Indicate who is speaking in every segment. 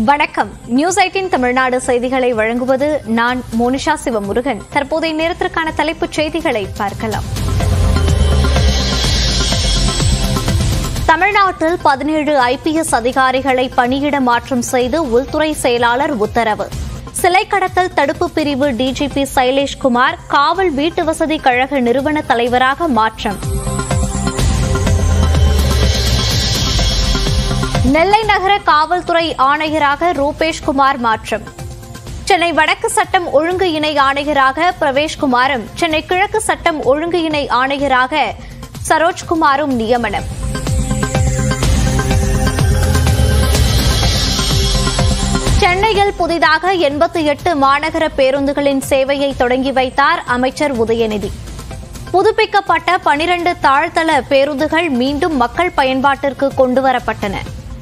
Speaker 1: வணக்கம் news eighteen Tamil Nadu செய்திகளை வழங்குவது நான் மோனிஷா சிவமுருகன் தற்போதைய நேரத்திற்கான தலைப்புச் செய்திகளை பார்க்கலாம் தமிழ்நாட்டில் பதினேழு ஐபிஎஸ் அதிகாரிகளை பணியிட மாற்றம் செய்து உள்துறை செயலாளர் உத்தரவு சிலை கடத்தல் தடுப்பு பிரிவு டிஜிபி சைலேஷ்குமார் காவல் வீட்டு வசதி கழக நிறுவன தலைவராக மாற்றம் நெல்லை நகர காவல்துறை ஆணையராக ரூபேஷ் குமார் மாற்றம் சென்னை வடக்கு சட்டம் ஒழுங்கு இணை ஆணையராக பிரவேஷ்குமாரும் சென்னை கிழக்கு சட்டம் ஒழுங்கு இணை ஆணையராக சரோஜ்குமாரும் நியமனம் சென்னையில் புதிதாக எண்பத்தி எட்டு மாநகர பேருந்துகளின் சேவையை தொடங்கி வைத்தார் அமைச்சர் உதயநிதி புதுப்பிக்கப்பட்ட பனிரண்டு தாழ்த்தள பேருந்துகள் மீண்டும் மக்கள் பயன்பாட்டிற்கு கொண்டுவரப்பட்டன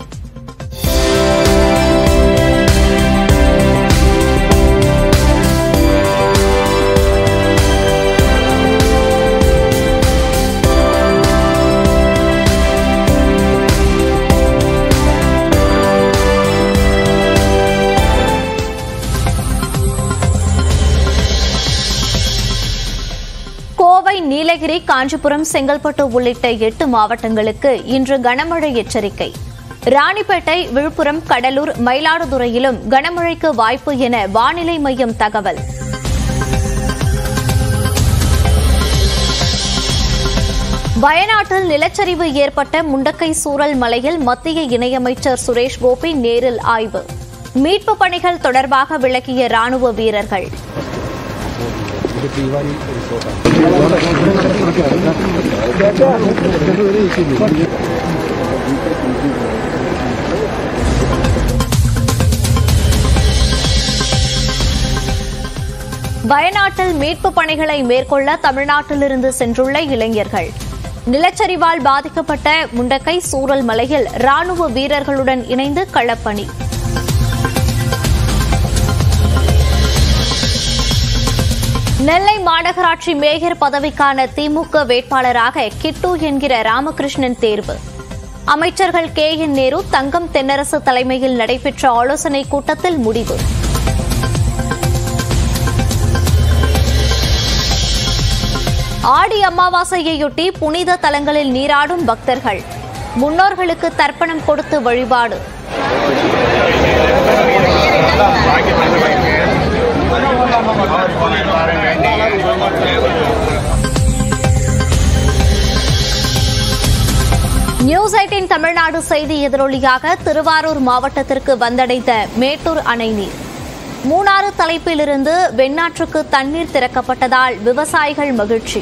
Speaker 1: கோவை நீலகிரி காஞ்சிபுரம் செங்கல்பட்டு உள்ளிட்ட எட்டு மாவட்டங்களுக்கு இன்று கனமழை எச்சரிக்கை ராணிப்பேட்டை விழுப்புரம் கடலூர் மயிலாடுதுறையிலும் கனமழைக்கு வாய்ப்பு என வானிலை மையம் தகவல் வயநாட்டில் நிலச்சரிவு ஏற்பட்ட முண்டக்கை சூரல் மலையில் மத்திய இணையமைச்சர் சுரேஷ் கோபி நேரில் ஆய்வு மீட்பு பணிகள் தொடர்பாக விளக்கிய ராணுவ வீரர்கள் வயநாட்டில் மீட்பு பணிகளை மேற்கொள்ள தமிழ்நாட்டிலிருந்து சென்றுள்ள இளைஞர்கள் நிலச்சரிவால் பாதிக்கப்பட்ட முண்டக்கை சூரல் மலையில் ராணுவ வீரர்களுடன் இணைந்து களப்பணி நெல்லை மாநகராட்சி மேயர் பதவிக்கான திமுக வேட்பாளராக கிட்டு என்கிற ராமகிருஷ்ணன் தேர்வு அமைச்சர்கள் கே என் நேரு தங்கம் தென்னரசு தலைமையில் நடைபெற்ற ஆலோசனைக் கூட்டத்தில் முடிவு ஆடி அமாவாசையையொட்டி புனித தலங்களில் நீராடும் பக்தர்கள் முன்னோர்களுக்கு தர்ப்பணம் கொடுத்து வழிபாடு நியூஸ் எயிட்டின் தமிழ்நாடு செய்தி எதிரொலியாக திருவாரூர் மாவட்டத்திற்கு வந்தடைந்த மேட்டூர் அணை நீர் மூணாறு தலைப்பிலிருந்து வெண்ணாற்றுக்கு தண்ணீர் திறக்கப்பட்டதால் விவசாயிகள் மகிழ்ச்சி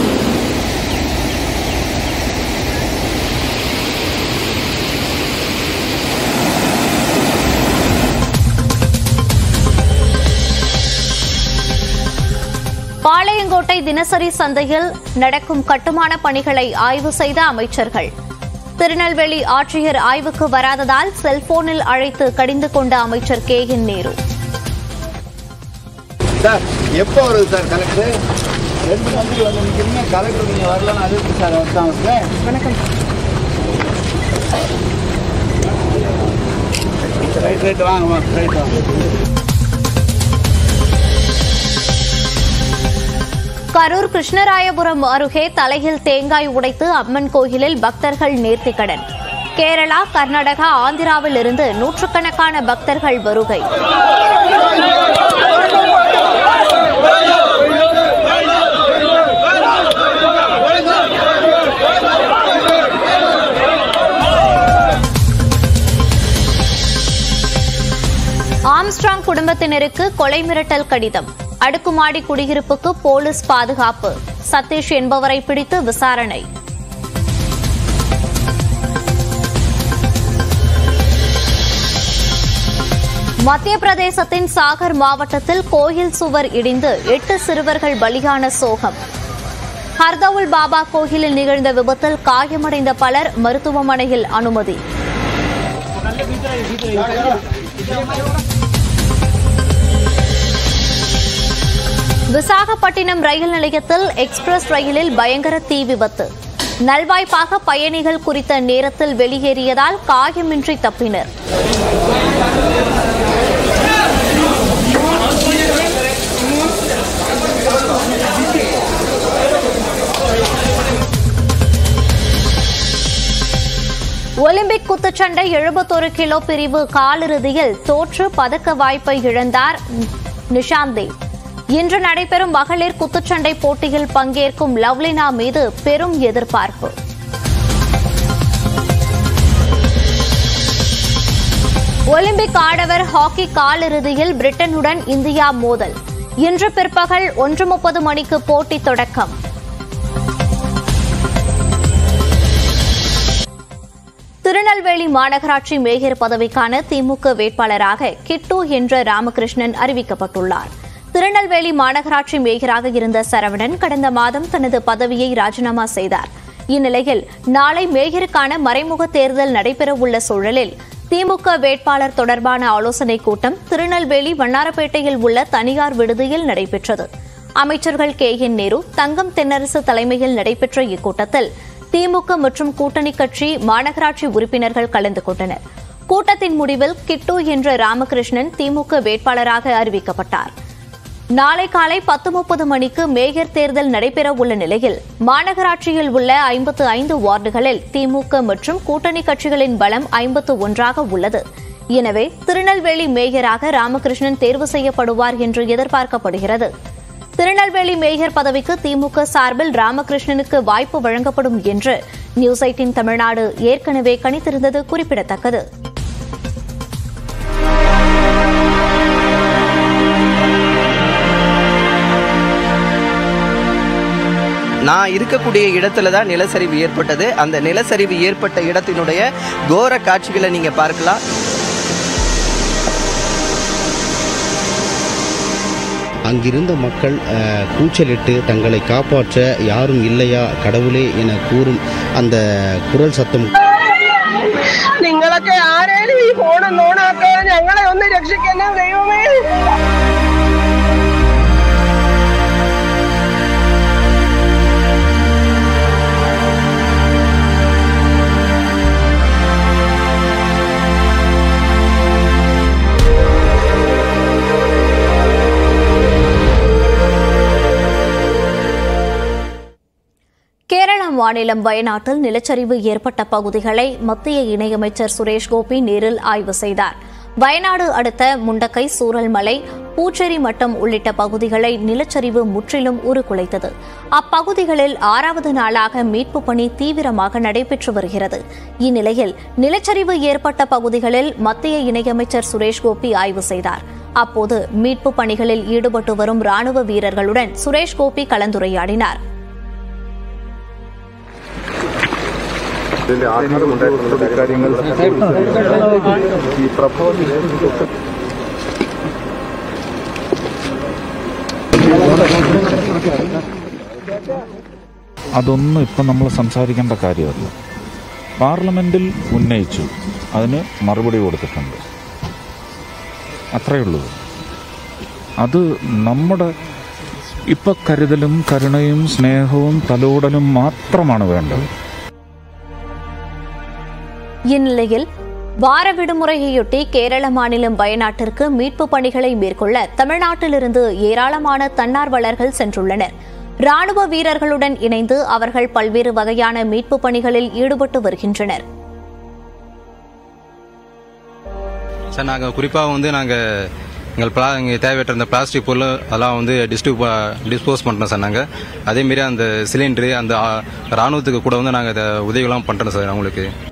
Speaker 1: பாளையங்கோட்டை தினசரி சந்தையில் நடக்கும் கட்டுமான பணிகளை ஆய்வு செய்த அமைச்சர்கள் திருநெல்வேலி ஆட்சியர் ஆய்வுக்கு வராததால் செல்போனில் அழைத்து கடிந்து கொண்ட அமைச்சர் கே என் நேரு
Speaker 2: சார் எப்போ வருது சார் கலெக்டர் ரெண்டு மந்திரி வந்து நிற்கிறீங்க கலெக்டர் நீங்கள் வரலன்னு அது எப்படி சார் வருஷம் வணக்கம் ரைட் ரைட் வாங்க ரைட் வாங்க
Speaker 1: கரூர் கிருஷ்ணராயபுரம் அருகே தலையில் தேங்காய் உடைத்து அம்மன் கோயிலில் பக்தர்கள் நேர்த்திக்கடன் கேரளா கர்நாடகா ஆந்திராவில் இருந்து நூற்றுக்கணக்கான பக்தர்கள் வருகை ஆம்ஸ்ட்ராங் குடும்பத்தினருக்கு கொலை மிரட்டல் கடிதம் அடுக்குமாடி குடியிருப்புக்கு போலீஸ் பாதுகாப்பு சதீஷ் என்பவரை பிடித்து விசாரணை மத்திய பிரதேசத்தின் சாகர் மாவட்டத்தில் கோயில் சுவர் இடிந்து எட்டு சிறுவர்கள் பலியான சோகம் ஹர்தவுல் பாபா கோயிலில் நிகழ்ந்த விபத்தில் காயமடைந்த பலர் மருத்துவமனையில் அனுமதி விசாகப்பட்டினம் ரயில் நிலையத்தில் எக்ஸ்பிரஸ் ரயிலில் பயங்கர தீ விபத்து நல்வாய்ப்பாக பயணிகள் குறித்த நேரத்தில் வெளியேறியதால் காயமின்றி தப்பினர் ஒலிம்பிக் குத்துச்சண்டை எழுபத்தொரு கிலோ பிரிவு காலிறுதியில் தோற்று பதக்க வாய்ப்பை இழந்தார் நிஷாந்த் தேவ் இன்று நடைபெறும் மகளிர் குத்துச்சண்டை போட்டியில் பங்கேற்கும் லவ்லினா மீது பெரும் எதிர்பார்ப்பு ஒலிம்பிக் ஆடவர் ஹாக்கி காலிறுதியில் பிரிட்டனுடன் இந்தியா மோதல் இன்று பிற்பகல் ஒன்று முப்பது மணிக்கு போட்டி தொடக்கம் திருநெல்வேலி மாநகராட்சி மேயர் பதவிக்கான திமுக வேட்பாளராக கிட்டு என்ற ராமகிருஷ்ணன் அறிவிக்கப்பட்டுள்ளார் திருநெல்வேலி மாநகராட்சி மேயராக இருந்த சரவணன் கடந்த மாதம் தனது பதவியை ராஜினாமா செய்தார் இந்நிலையில் நாளை மேயருக்கான மறைமுக தேர்தல் நடைபெறவுள்ள சூழலில் திமுக வேட்பாளர் தொடர்பான ஆலோசனைக் கூட்டம் திருநெல்வேலி வண்ணாரப்பேட்டையில் உள்ள தனியார் விடுதியில் நடைபெற்றது அமைச்சர்கள் கே என் நேரு தங்கம் தென்னரசு தலைமையில் நடைபெற்ற இக்கூட்டத்தில் திமுக மற்றும் கூட்டணி கட்சி மாநகராட்சி உறுப்பினர்கள் கலந்து கொண்டனர் கூட்டத்தின் முடிவில் கிட்டு என்ற ராமகிருஷ்ணன் திமுக வேட்பாளராக அறிவிக்கப்பட்டார் நாளை காலை பத்து முப்பது மணிக்கு மேயர் தேர்தல் நடைபெறவுள்ள நிலையில் மாநகராட்சியில் உள்ள ஐம்பத்து ஐந்து வார்டுகளில் திமுக மற்றும் கூட்டணி கட்சிகளின் பலம் ஐம்பத்து ஒன்றாக உள்ளது எனவே திருநெல்வேலி மேயராக ராமகிருஷ்ணன் தேர்வு செய்யப்படுவார் என்று எதிர்பார்க்கப்படுகிறது திருநெல்வேலி மேயர் பதவிக்கு திமுக சார்பில் ராமகிருஷ்ணனுக்கு வாய்ப்பு வழங்கப்படும் என்று நியூஸ் எயிட்டின் தமிழ்நாடு ஏற்கனவே கணித்திருந்தது குறிப்பிடத்தக்கது
Speaker 3: நான் இருக்கக்கூடிய இடத்துல தான் நிலச்சரிவு ஏற்பட்டது அந்த நிலச்சரிவு ஏற்பட்ட இடத்தினுடைய கோர காட்சிகளை நீங்க பார்க்கலாம்
Speaker 4: அங்கிருந்த மக்கள் அஹ், கூச்சலிட்டு தங்களை காப்பாற்ற யாரும் இல்லையா கடவுளே என கூறும் அந்த குரல் சத்தம்
Speaker 5: നിങ്ങളൊക്കെ ആരേലും ഈ ഫോൺ ഓണാക്കുക ഞങ്ങളെ ഒന്ന് രക്ഷിക്കുന്ന ദൈവമേ
Speaker 1: கேரள மாநிலம் வயநாட்டில் நிலச்சரிவு ஏற்பட்ட பகுதிகளை மத்திய இணையமைச்சர் சுரேஷ் கோபி நேரில் ஆய்வு செய்தார் வயநாடு அடுத்த முண்டக்கை சூரல்மலை பூச்சேரி மட்டம் உள்ளிட்ட பகுதிகளை நிலச்சரிவு முற்றிலும் உருக்குலைத்தது அப்பகுதிகளில் ஆறாவது நாளாக மீட்புப் பணி தீவிரமாக நடைபெற்று வருகிறது இந்நிலையில் நிலச்சரிவு ஏற்பட்ட பகுதிகளில் மத்திய இணையமைச்சர் சுரேஷ் கோபி ஆய்வு செய்தார் அப்போது மீட்புப் பணிகளில் ஈடுபட்டு வரும் ராணுவ வீரர்களுடன் சுரேஷ் கோபி கலந்துரையாடினார்
Speaker 6: ഇതിന്റെ ആഘാതമുണ്ടായിട്ടുള്ള കാര്യങ്ങൾ ഈ പ്രപ്പോസൽ
Speaker 7: അതൊന്നും ഇപ്പം നമ്മൾ സംസാരിക്കേണ്ട കാര്യമല്ല പാർലമെന്റിൽ ഉന്നയിച്ചു അതിന് മറുപടി കൊടുത്തിട്ടുണ്ട് അത്രയേ ഉള്ളൂ അത് നമ്മുടെ ഇപ്പൊ കരുതലും കരുണയും സ്നേഹവും തലോടലും മാത്രമാണ് വേണ്ടത്
Speaker 1: இந்நிலையில் வார விடுமுறையொட்டி கேரள மாநிலம் வயநாட்டிற்கு மீட்பு பணிகளை மேற்கொள்ள தமிழ்நாட்டிலிருந்து ஏராளமான தன்னார்வலர்கள் சென்றுள்ளனர் ராணுவ வீரர்களுடன் இணைந்து அவர்கள் பல்வேறு வகையான மீட்பு பணிகளில் ஈடுபட்டு வருகின்றனர்
Speaker 8: சார் நாங்கள் குறிப்பாக வந்து நாங்கள் எங்கள் பிளா எங்கள் தேவையற்ற இந்த பிளாஸ்டிக் பொருள் அதெல்லாம் வந்து டிஸ்ட்ரிப் டிஸ்போஸ் பண்ணுறோம் சார் நாங்கள் அதேமாரி அந்த சிலிண்டரு அந்த ஆ, ராணுவத்துக்கு கூட வந்து நாங்கள் இதை உதவிகள்லாம் பண்ணுறோம் சார் அவங்களுக்கு